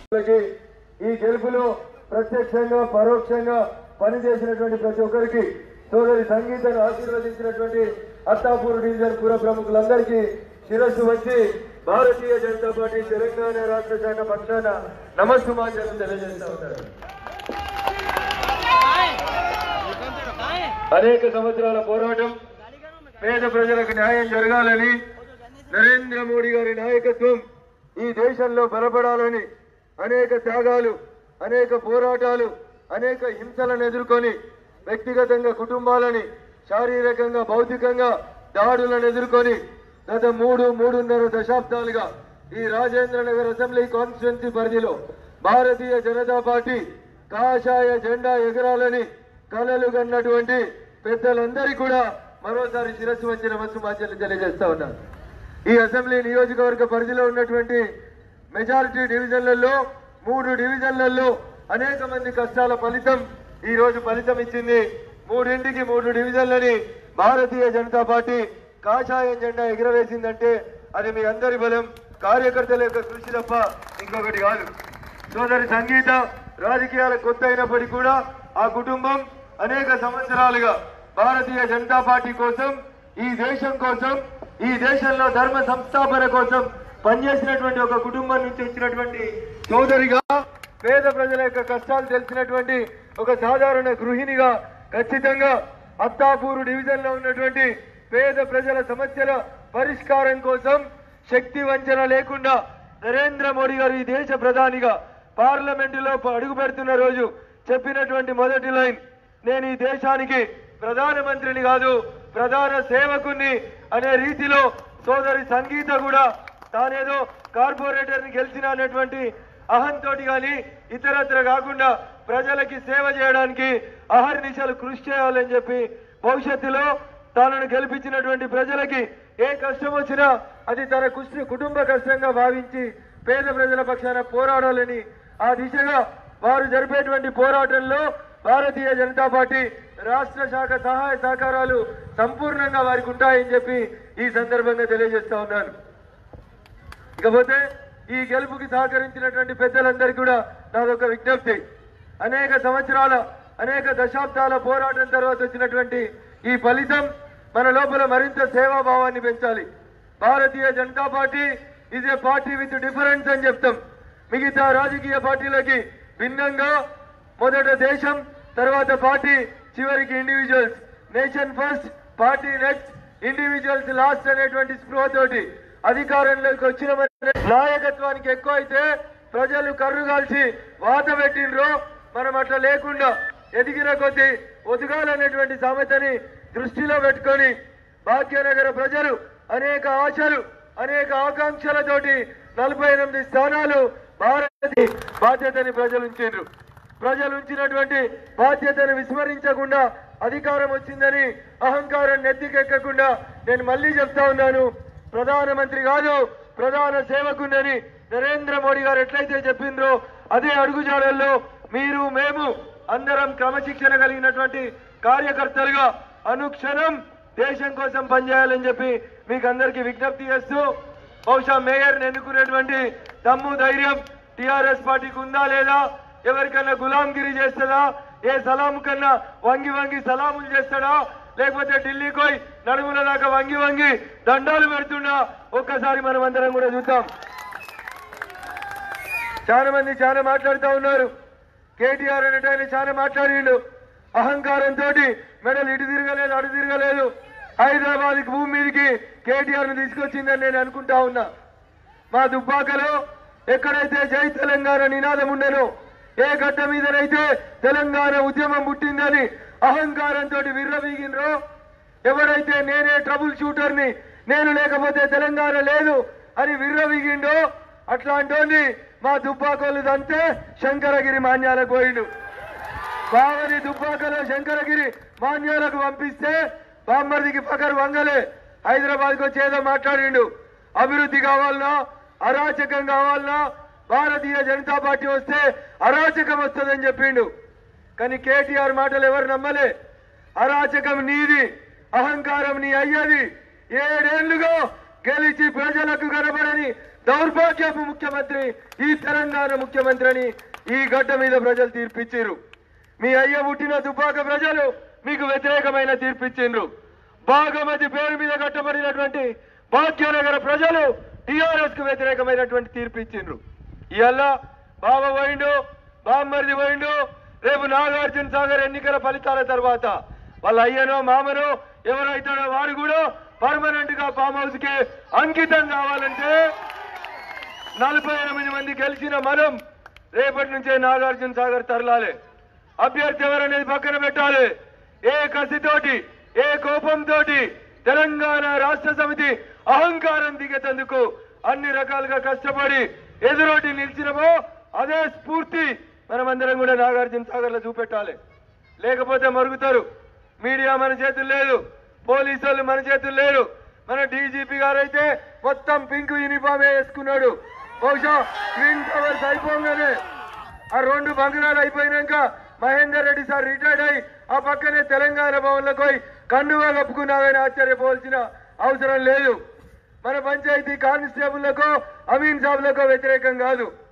వాళ్ళకి ఈ గెలుపులో ప్రత్యక్షంగా పరోక్షంగా పనిచేసినటువంటి ప్రతి ఒక్కరికి సోదరి సంగీతను ఆశీర్వదించినటువంటి అత్తాపూర్ డివిజన్ పుర ప్రముఖులందరికీ శిరస్సు వచ్చి భారతీయ జనతా పార్టీ తెలంగాణ రాష్ట్ర శాఖ పక్షాన నమస్సుమాంజలు తెలియజేస్తా ఉన్నారు అనేక సంవత్సరాల పోరాటం పేద ప్రజలకు న్యాయం జరగాలని నరేంద్ర మోడీ గారి నాయకత్వం ఈ దేశంలో బలపడాలని అనేక త్యాగాలు అనేక పోరాటాలు అనేక హింసలను ఎదుర్కొని వ్యక్తిగతంగా కుటుంబాలని శారీరకంగా భౌతికంగా దాడులను ఎదుర్కొని గత మూడు మూడున్నర దశాబ్దాలుగా ఈ రాజేంద్ర నగర్ అసెంబ్లీ కాన్స్టిట్యున్సీ పరిధిలో భారతీయ జనతా పార్టీ కాషాయ జెండా ఎగరాలని కలలు కన్నటువంటి పెద్దలందరికీ కూడా మరోసారి శిరస్సు వచ్చి నమస్సుమాచలు తెలియజేస్తా ఉన్నాను ఈ అసెంబ్లీ నియోజకవర్గ పరిధిలో ఉన్నటువంటి మెజారిటీ డివిజన్లలో మూడు డివిజన్లలో అనేక మంది కష్టాల ఫలితం ఈ రోజు ఫలితం ఇచ్చింది మూడింటికి మూడు డివిజన్లని భారతీయ జనతా పార్టీ కాషాయం జెండా ఎగురవేసిందంటే అది మీ అందరి బలం కార్యకర్తల యొక్క కృషి తప్ప ఇంకొకటి కాదు సోదరి సంగీత రాజకీయాల కొత్త అయినప్పటికీ కూడా ఆ కుటుంబం అనేక సంవత్సరాలుగా భారతీయ జనతా పార్టీ కోసం ఈ దేశం కోసం ఈ దేశంలో ధర్మ సంస్థాపన కోసం పనిచేసినటువంటి ఒక కుటుంబం నుంచి వచ్చినటువంటి సోదరిగా పేద ప్రజల యొక్క కష్టాలు తెలిసినటువంటి ఒక సాధారణ గృహిణిగా ఖచ్చితంగా అత్తాపూరు డివిజన్ లో ఉన్నటువంటి పేద ప్రజల సమస్యల పరిష్కారం కోసం శక్తి వంచన లేకుండా నరేంద్ర మోడీ గారు ఈ దేశ ప్రధానిగా పార్లమెంటులో అడుగు పెడుతున్న రోజు చెప్పినటువంటి మొదటి లైన్ నేను ఈ దేశానికి ప్రధానమంత్రిని కాదు ప్రధాన సేవకుని అనే రీతిలో సోదరి సంగీత కూడా తానేదో కార్పొరేటర్ ని గెలిచిన అనేటువంటి అహంతోటి గాని ఇతరత్ర కాకుండా ప్రజలకి సేవ చేయడానికి అహర్నిశలు కృషి చేయాలని చెప్పి భవిష్యత్తులో తానను గెలిపించినటువంటి ప్రజలకి ఏ కష్టం వచ్చినా అది తన కుష్టి కుటుంబ కష్టంగా భావించి పేద ప్రజల పక్షాన పోరాడాలని ఆ దిశగా వారు జరిపేటువంటి పోరాటంలో భారతీయ జనతా పార్టీ రాష్ట్ర శాఖ సహాయ సహకారాలు సంపూర్ణంగా వారికి ఉంటాయని చెప్పి ఈ సందర్భంగా తెలియజేస్తా ఉన్నాను ఇకపోతే ఈ గెలుపుకి సహకరించినటువంటి పెద్దలందరికీ కూడా నాదొక విజ్ఞప్తి అనేక సంవత్సరాల అనేక దశాబ్దాల పోరాటం తర్వాత వచ్చినటువంటి ఈ ఫలితం మన లోపల మరింత సేవాభావాన్ని పెంచాలి Bharatiya Janata Party is a party with difference అని చెప్తాం మిగతా రాజకీయ పార్టీలకి భిన్నంగా మొదట దేశం తర్వాత పార్టీ చివరికి individuals nation first party next individuals last అనేటువంటి స్పృహతోటి అధికారంలోకి వచ్చిన మన నాయకత్వానికి ఎక్కువ అయితే ప్రజలు కర్రు కాల్చి వాత పెట్టిండ్రో మనం అట్లా లేకుండా ఎదిగిన కొద్దీ ఒదుగాలనేటువంటి సామెతని దృష్టిలో పెట్టుకొని భాగ్యనగర ప్రజలు అనేక ఆశలు అనేక ఆకాంక్షలతోటి నలభై ఎనిమిది స్థానాలు భారత బాధ్యతని ప్రజలు ఉంచారు ప్రజలు ఉంచినటువంటి బాధ్యతను విస్మరించకుండా అధికారం వచ్చిందని అహంకారం నెత్తికెక్కకుండా నేను మళ్ళీ చెప్తా ఉన్నాను ప్రధానమంత్రి కాదు ప్రధాన సేవకునని నరేంద్ర మోడీ గారు ఎట్లయితే చెప్పిండ్రో అదే అడుగుజాడల్లో మీరు మేము అందరం క్రమశిక్షణ కలిగినటువంటి కార్యకర్తలుగా అనుక్షణం దేశం కోసం పనిచేయాలని చెప్పి మీకు అందరికీ విజ్ఞప్తి చేస్తూ బహుశా మేయర్ని ఎన్నుకునేటువంటి దమ్ము ధైర్యం టిఆర్ఎస్ పార్టీకి ఉందా లేదా ఎవరికన్నా గులాంగిరి చేస్తుందా ఏ సలాం కన్నా వంగి వంగి సలాములు చేస్తాడా లేకపోతే ఢిల్లీకి పోయి నడుముల దాకా వంగి వంగి దండాలు పెడుతున్నా ఒక్కసారి మనం అందరం కూడా చూద్దాం చాలా మంది చాలా మాట్లాడుతూ ఉన్నారు కేటీఆర్ అనేట ఆయన చాలా మాట్లాడిండు అహంకారంతో మెడలు ఇటు తిరగలేదు అటు తిరగలేదు హైదరాబాద్ భూమి మీదకి కేటీఆర్ ను తీసుకొచ్చిందని నేను అనుకుంటా ఉన్నా మా దుబ్బాకలో ఎక్కడైతే జై తెలంగాణ నినాదం ఉండేనో ఏ గడ్డ మీదనైతే తెలంగాణ ఉద్యమం పుట్టిందని అహంకారంతో విర్రవీగినరో ఎవరైతే నేనే ట్రబుల్ షూటర్ని నేను లేకపోతే తెలంగాణ లేదు అని విర్రవీగిండో అట్లాంటోని మా దుబ్బాకోలు దంతే శంకరగిరి మాన్యాలకు పోయిండు బావని దుబ్బాకలో శంకరగిరి మాన్యాలకు పంపిస్తే బామ్మర్దికి పకరు వంగలే హైదరాబాద్కి వచ్చి ఏదో మాట్లాడిండు అభివృద్ధి కావాలన్నా అరాచకం కావాలన్నా భారతీయ జనతా పార్టీ వస్తే అరాచకం వస్తుందని చెప్పిండు కానీ కేటీఆర్ మాటలు ఎవరు నమ్మలే అరాచకం నీది అహంకారం నీ అయ్యది ఏడేళ్లుగా గెలిచి ప్రజలకు కనబడని దౌర్భాగ్యపు ముఖ్యమంత్రి ఈ తెలంగాణ ముఖ్యమంత్రి అని ఈ గడ్డ మీద ప్రజలు తీర్పిచ్చారు మీ అయ్య పుట్టిన దుబ్బాక ప్రజలు మీకు వ్యతిరేకమైన తీర్పిచ్చిండ్రు బాగమతి పేరు మీద కట్టబడినటువంటి భాగ్యనగర ప్రజలు టిఆర్ఎస్ కు వ్యతిరేకమైనటువంటి తీర్పిచ్చిండ్రు ఇవాళ బాబా పోయిండు బామ్మరిది పోయిండు రేపు నాగార్జున సాగర్ ఎన్నికల ఫలితాల తర్వాత వాళ్ళ అయ్యనో మామనో ఎవరైతాడో వాడు కూడా పర్మనెంట్ గా ఫామ్ హౌస్ కి అంకితం కావాలంటే నలభై ఎనిమిది మంది గెలిచిన మనం రేపటి నుంచే నాగార్జున సాగర్ తరలాలి అభ్యర్థి ఎవరనేది పక్కన పెట్టాలి ఏ కసితోటి ఏ కోపంతో తెలంగాణ రాష్ట్ర సమితి అహంకారం దిగేందుకు అన్ని రకాలుగా కష్టపడి ఎదురోటి నిలిచినమో అదే స్ఫూర్తి మనమందరం కూడా నాగార్జున సాగర్ లో చూపెట్టాలి లేకపోతే మరుగుతారు మీడియా మన చేతులు లేదు పోలీసు వాళ్ళు మన చేతులు లేరు మన డీజీపీ గారు అయితే మొత్తం పింక్ యూనిఫామ్ వేసుకున్నాడు బహుశా ట్విన్ టవర్స్ అయిపోగానే ఆ రెండు బంగ్లాలు అయిపోయినాక మహేందర్ రెడ్డి సార్ రిటైర్డ్ అయి ఆ పక్కనే తెలంగాణ భవన్లకు పోయి కండువా కప్పుకున్నామని ఆశ్చర్యపోవాల్సిన అవసరం లేదు మన పంచాయతీ కానిస్టేబుల్లకు అమీన్ సాబులకు వ్యతిరేకం కాదు